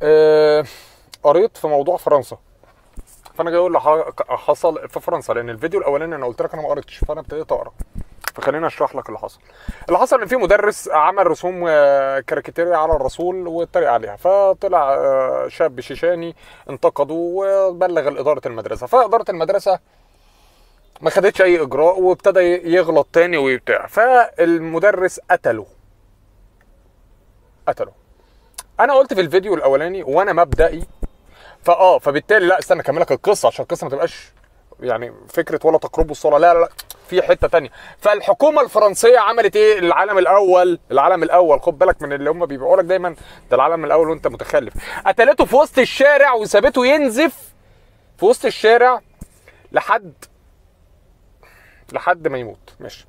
آه، قريت في موضوع فرنسا فانا جاي اقول اللي ح- حصل في فرنسا لان الفيديو الاولاني انا قلت لك انا ما قريتش فانا ابتديت اقرا فخليني اشرح لك اللي حصل اللي حصل ان في مدرس عمل رسوم آه، كاريكاتيرية على الرسول واتريق عليها فطلع آه، شاب شيشاني انتقده وبلغ اداره المدرسه فاداره المدرسه ما خدتش اي اجراء وابتدى يغلط تاني وبتاع فالمدرس قتله قتله انا قلت في الفيديو الاولاني وانا مبدئي فاه فبالتالي لا استنى اكمل لك القصه عشان القصه ما تبقاش يعني فكره ولا تقربوا الصلاه لا لا لا في حته تانية فالحكومه الفرنسيه عملت ايه العالم الاول العالم الاول خد بالك من اللي هم بيبيعوا لك دايما ده العالم الاول وانت متخلف قتلته في وسط الشارع وسابته ينزف في وسط الشارع لحد لحد ما يموت ماشي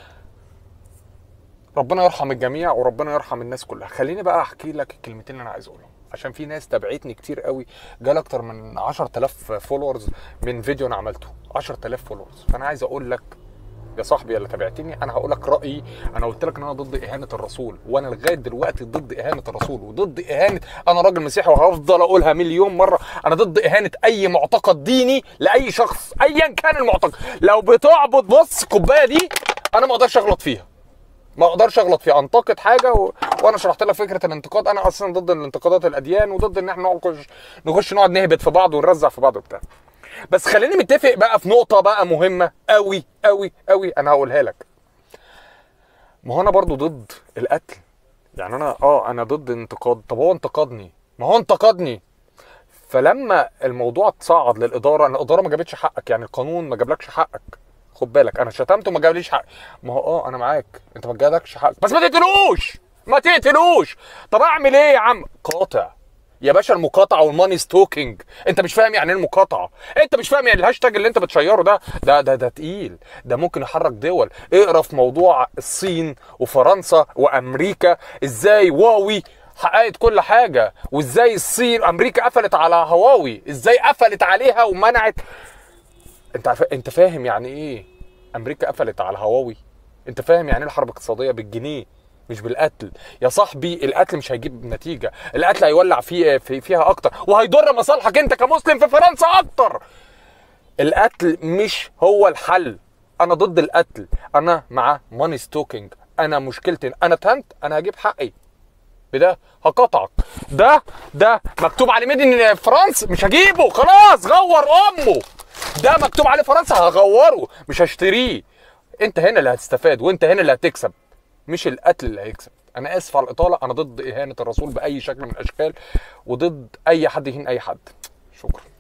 ربنا يرحم الجميع وربنا يرحم الناس كلها خليني بقى احكي لك الكلمتين اللي انا عايز اقولهم عشان في ناس تابعتني كتير قوي جال اكتر من 10000 فولورز من فيديو انا عملته 10000 فولورز فانا عايز اقول لك يا صاحبي اللي تابعتني انا هقول لك رايي انا قلت لك ان انا ضد اهانه الرسول وانا لغايه دلوقتي ضد اهانه الرسول وضد اهانه انا راجل مسيحي وهفضل اقولها مليون مره انا ضد اهانه اي معتقد ديني لاي شخص ايا كان المعتقد لو بتعبد بص الكوبايه دي انا ما اقدرش اغلط فيها ما اقدرش اغلط فيها انتقد حاجه و... وانا شرحت لك فكره الانتقاد انا اصلا ضد الانتقادات الاديان وضد ان احنا نخش نخش نقعد نهبط في بعض ونرزع في بعض وبتاع بس خليني متفق بقى في نقطه بقى مهمه قوي قوي قوي انا هقولها لك ما هو انا برضو ضد القتل يعني انا اه انا ضد انتقاد طب هو انتقدني ما هو انتقدني فلما الموضوع اتصعد للاداره ان الاداره ما جابتش حقك يعني القانون ما جابلكش حقك خد بالك انا شتمته وما جابليش حق ما هو اه انا معاك انت ما جابلكش حق بس ما تقتلوش ما تقتلوش طب اعمل ايه يا عم قاطع يا باشا المقاطعه والماني ستوكينج انت مش فاهم يعني ايه المقاطعه انت مش فاهم يعني الهاشتاج اللي انت بتشيره ده ده ده ده تقيل ده ممكن يحرك دول اقرا في موضوع الصين وفرنسا وامريكا ازاي واوي حققت كل حاجه وازاي الصين امريكا قفلت على هواوي ازاي قفلت عليها ومنعت انت عارف انت فاهم يعني ايه امريكا قفلت على هواوي انت فاهم يعني ايه الحرب الاقتصاديه بالجنيه مش بالقتل يا صاحبي القتل مش هيجيب نتيجه القتل هيولع فيه في فيها اكتر وهيضر مصالحك انت كمسلم في فرنسا اكتر القتل مش هو الحل انا ضد القتل انا مع ماني ستوكينج انا مشكلتي انا تهنت انا هجيب حقي بده هقطعك ده ده مكتوب عليه ميد ان فرنسا مش هجيبه خلاص غور امه ده مكتوب عليه فرنسا هغوره مش هشتريه انت هنا اللي هتستفاد وانت هنا اللي هتكسب مش القتل اللي هيكسب انا اسف على الاطاله انا ضد اهانه الرسول باي شكل من الاشكال وضد اي حد يهين اي حد شكرا